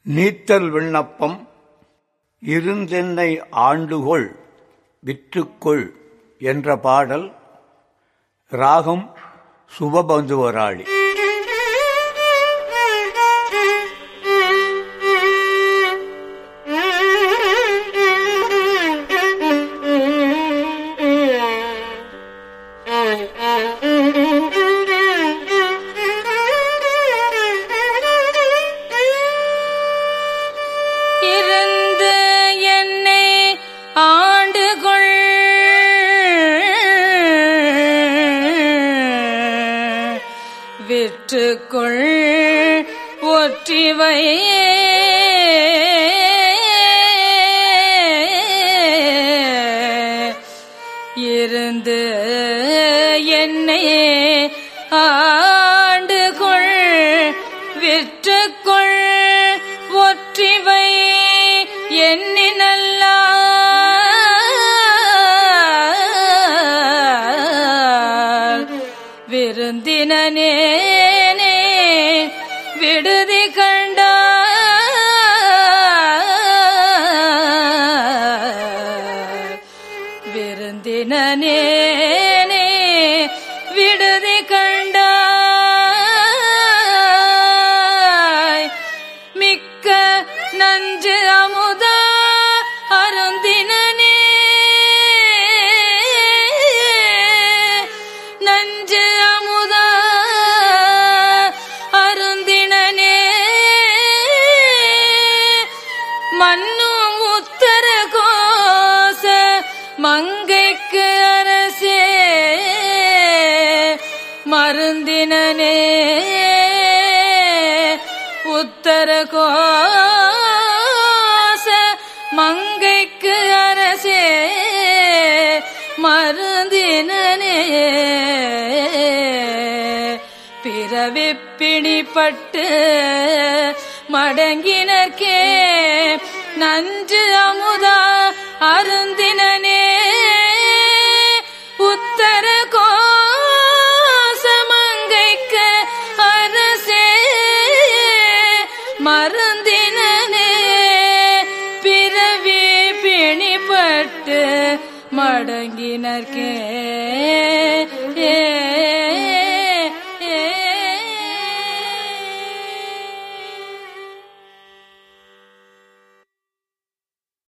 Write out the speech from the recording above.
நீத்தல் விண்ணப்பம் இருந்தென்னை ஆண்டுகொள் விற்றுக்கொள் என்ற பாடல் ராகம் சுபபந்துவராளி இருந்து என்னை ஆண்டுகொள் விற்றுக்கொள் ஒற்றிவை இருந்து என்னை ஆண்டுகொள் விற்றுக்கொள் ஒற்றிவை எண்ணினல்ல விருந்தினனே விடுதி கண்ட விருந்தினனே விடுதி கண்டாய் மிக்க நஞ்சு அமுத அருந்தினனே நஞ்சு அமுத அருந்தினனே மன்னும் உத்தர கோச மங்கைக்கு அரசே மருந்தினனே உத்தர கோச மங்கைக்கு அரசே மருந்தினனே பிறவி பிணிப்பட்டு மடங்கினர்க்கே நஞ்சு அமுதா அருந்தினனே உத்தர கோசமங்கைக்கு அரசே மருந்தினனே பிறவி பிணிப்பட்டு மடங்கினர்க்கே ஏ